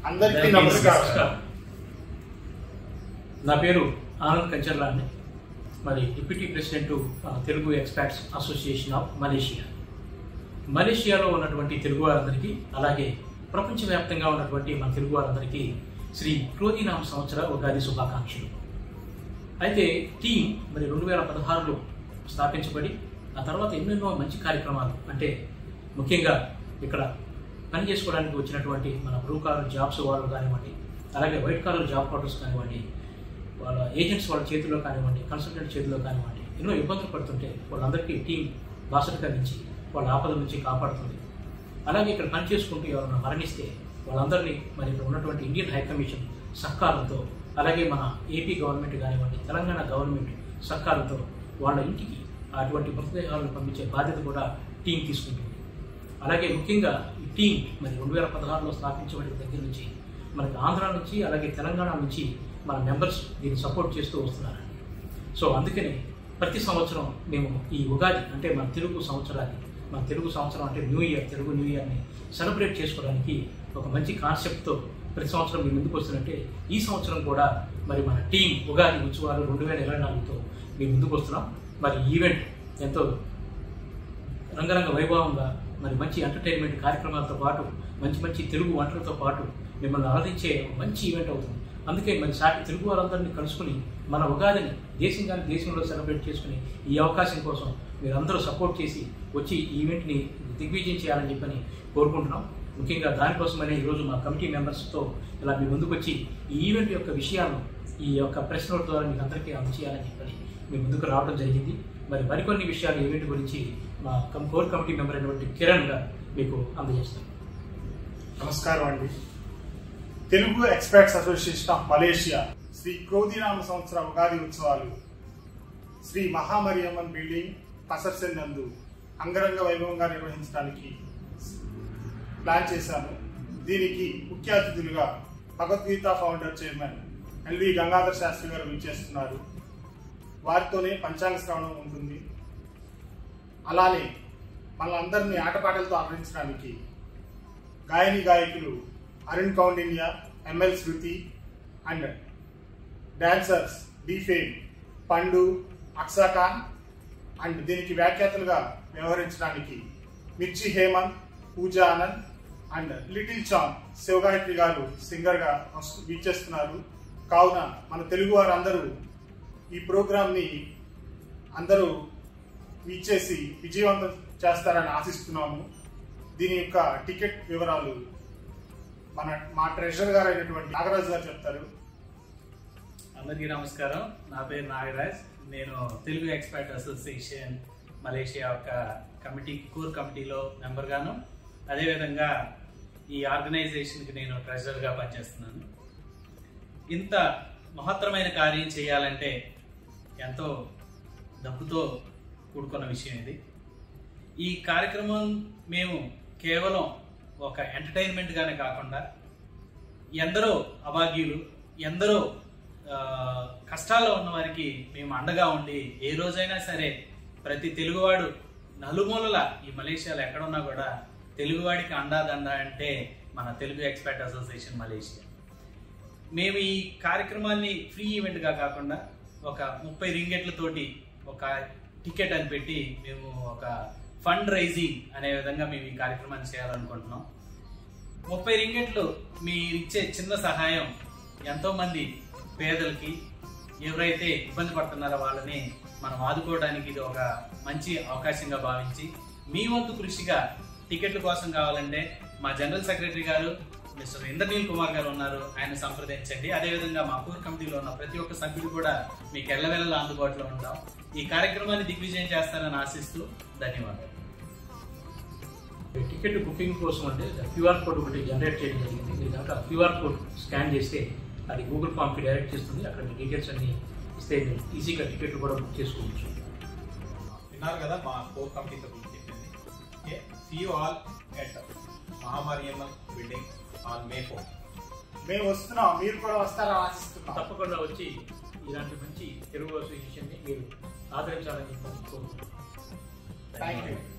అందరికీ నమస్కారం నా పేరు ఆనంద్ కంచర్లాని మరి డిప్యూటీ ప్రెసిడెంట్ ఆ, Telugu experts association of Malaysia మలేషియాలో ఉన్నటువంటి తెలుగు వారందరికీ అలాగే ప్రపంచవ్యాప్తంగా ఉన్నటువంటి మన తెలుగు వారందరికీ శ్రీ క్రోధీనామ సంవత్సర ఉగాది శుభాకాంక్షలు అయితే టీం మరి రెండు వేల పదహారులో స్థాపించబడి ఆ తర్వాత ఎన్నెన్నో మంచి కార్యక్రమాలు అంటే ముఖ్యంగా ఇక్కడ పని చేసుకోవడానికి వచ్చినటువంటి మన బ్లూ కాలర్ జాబ్స్ వాళ్ళు కానివ్వండి అలాగే వైట్ కాలర్ జాబ్ క్వార్టర్స్ కానివ్వండి వాళ్ళ ఏజెంట్స్ వాళ్ళ చేతిలో కానివ్వండి కన్సల్టెంట్ చేతిలో కానివ్వండి ఎన్నో ఇబ్బందులు పడుతుంటే వాళ్ళందరికీ టీం బాసటగా నుంచి వాళ్ళ ఆపద నుంచి కాపాడుతుంది అలాగే ఇక్కడ పని చేసుకుంటూ ఎవరైనా మరణిస్తే వాళ్ళందరినీ మరి ఇక్కడ ఉన్నటువంటి ఇండియన్ హై కమిషన్ సహకారంతో అలాగే మన ఏపీ గవర్నమెంట్ కానివ్వండి తెలంగాణ గవర్నమెంట్ సహకారంతో వాళ్ళ ఇంటికి అటువంటి మృతదేహాలను పంపించే బాధ్యత కూడా టీం తీసుకుంటుంది అలాగే ముఖ్యంగా ఈ టీం మరి రెండు వేల పదహారులో స్థాపించబడిన దగ్గర నుంచి మనకి ఆంధ్ర నుంచి అలాగే తెలంగాణ నుంచి మన మెంబర్స్ దీన్ని సపోర్ట్ చేస్తూ వస్తున్నారండి సో అందుకని ప్రతి సంవత్సరం మేము ఈ ఉగాది అంటే మన తెలుగు సంవత్సరాన్ని మన తెలుగు సంవత్సరం అంటే న్యూ ఇయర్ తెలుగు న్యూ ఇయర్ని సెలబ్రేట్ చేసుకోవడానికి ఒక మంచి కాన్సెప్ట్తో ప్రతి సంవత్సరం మీ ముందుకు వస్తున్నట్టే ఈ సంవత్సరం కూడా మరి మన టీం ఉగాది ఉత్సవాలు రెండు వేల ఇరవై నాలుగుతో మీ ముందుకు వస్తున్నాం మరి ఈవెంట్ ఎంతో రంగరంగ వైభవంగా మరి మంచి ఎంటర్టైన్మెంట్ కార్యక్రమాలతో పాటు మంచి మంచి తెలుగు వంటలతో పాటు మిమ్మల్ని ఆరాధించే ఒక మంచి ఈవెంట్ అవుతుంది అందుకే మరి సాటి తెలుగు వారందరినీ కలుసుకుని మన ఉగాదిని దేశం కానీ దేశంలో సెలబ్రేట్ చేసుకుని ఈ అవకాశం కోసం మీరందరూ సపోర్ట్ చేసి వచ్చి ఈ ఈవెంట్ని దిగ్విజయం చేయాలని చెప్పని కోరుకుంటున్నాం ముఖ్యంగా దానికోసమనే ఈరోజు మా కమిటీ మెంబర్స్తో ఇలా మీ ముందుకు వచ్చి ఈ ఈవెంట్ యొక్క విషయాలను ఈ యొక్క ప్రెస్ నోట్ ద్వారా మీకు అందరికీ అందచేయాలని చెప్పని మీ ముందుకు రావడం జరిగింది మరి మరికొన్ని విషయాలు ఈవెంట్ గురించి మా కమ్- కోర్ కమిటీ మెంబర్ అయినటువంటి కిరణ్ గారు మీకు అందజేస్తారు నమస్కారం అండి Telugu experts association of Malaysia Shri క్రోధినామ సంవత్సర ఉగాది ఉత్సవాలు శ్రీ మహామరియమ్మన్ బిల్డింగ్ పసర్సెన్ నందు అంగరంగ వైభవంగా నిర్వహించడానికి ప్లాన్ చేశాము దీనికి ముఖ్య అతిథులుగా Bhagavad Gita founder chairman L V Gangadhar Shastri గారు విచ్చేస్తున్నారు వారితోనే పంచాంగ శ్రవణం ఉంటుంది అలానే మనందరినీ ఆటపాటలతో ఆదరించడానికి గాయని గాయకులు Arun Kaundinya M L Shruti and dancers డిఫేమ్ పండు అక్సాఖాన్ అండ్ దీనికి వ్యాఖ్యాతలుగా వ్యవహరించడానికి మిర్చి హేమంత్ పూజా ఆనంద్ అండ్ లిటిల్ చాన్ శివగాయత్రి గారు సింగర్ గా వస్తు- వీచేస్తున్నారు కావున మన తెలుగు వారందరూ ఈ ప్రోగ్రామ్ ని అందరూ వీచేసి విజయవంతం చేస్తారని ఆశిస్తున్నాము దీని యొక్క టికెట్ వివరాలు మన మా ట్రెజరర్ గారు అయినటువంటి నాగరాజు గారు చెప్తారు అందరికీ నమస్కారం నా పేరు నాగరాజ్ నేను తెలుగు ఎక్స్పర్ట్ అసోసియేషన్ మలేషియా యొక్క కమిటీ కోర్ కమిటీలో మెంబర్గాను అదేవిధంగా ఈ ఆర్గనైజేషన్కి నేను ట్రెజరర్గా పనిచేస్తున్నాను ఇంత మహత్తరమైన కార్యం చేయాలంటే ఎంతో డబ్బుతో కూడుకున్న విషయం ఇది ఈ కార్యక్రమం మేము కేవలం ఒక ఎంటర్టైన్మెంట్గానే కాకుండా ఎందరో అభాగ్యులు ఎందరో ఆ, కష్టాల్లో ఉన్న వారికి మేము అండగా ఉండి ఏ రోజైనా సరే ప్రతి తెలుగువాడు నలుమూలల ఈ మలేషియాలో ఎక్కడున్నా కూడా తెలుగువాడికి అండాదండ అంటే మన తెలుగు ఎక్స్పర్ట్ అసోసియేషన్ మలేషియా మేము ఈ కార్యక్రమాన్ని ఫ్రీ ఈవెంట్గా కాకుండా ఒక ముప్పై రింగెట్లతోటి ఒక టికెట్ అని పెట్టి మేము ఒక ఫండ్ రైజింగ్ అనే విధంగా మేము ఈ కార్యక్రమాన్ని చేయాలనుకుంటున్నాం ముప్పై రింగెట్లు మీరు ఇచ్చే చిన్న సహాయం ఎంతో మంది పేదలకి ఎవరైతే ఇబ్బంది పడుతున్నారో వాళ్ళని మనం ఆదుకోవడానికి ఇది ఒక మంచి అవకాశంగా భావించి మీ వంతు కృషిగా టికెట్ల కోసం కావాలంటే మా జనరల్ సెక్రటరీ గారు మిస్టర్ ఇంద్రనీల్ కుమార్ గారు ఉన్నారు ఆయన సంప్రదించండి అదేవిధంగా మా కోర్ కమిటీలో ఉన్న ప్రతి ఒక్క సభ్యుడు కూడా మీకు ఎల్లవెల్లలా అందుబాటులో ఉంటాం ఈ కార్యక్రమాన్ని దిగ్విజయం చేస్తారని ఆశిస్తూ ధన్యవాదాలు టికెట్ బుకింగ్ కోసం అంటే క్యూఆర్ కోడ్ ఒకటి జనరేట్ చేయడం జరిగింది మీరు కనుక క్యూఆర్ కోడ్ స్కాన్ చేస్తే అది గూగుల్ ఫామ్కి డైరెక్ట్ చేస్తుంది అక్కడ మీ డీటెయిల్స్ అన్ని ఇస్తే మీరు ఈజీగా టికెట్ కూడా బుక్ చేసుకోవచ్చు విన్నారు కదా మా కోర్ కమిటీ సభ్యులు చెప్పింది okay see you all at Mahamariamman building on May four మేము వస్తున్నాం మీరు కూడా వస్తారని ఆశిస్తున్నాం తప్పకుండా వచ్చి ఇలాంటి మంచి తెలుగు అసోసియేషన్ని మీరు ఆదరించాలని చెప్పి కోరుకుంటున్నాను థ్యాంక్ యూ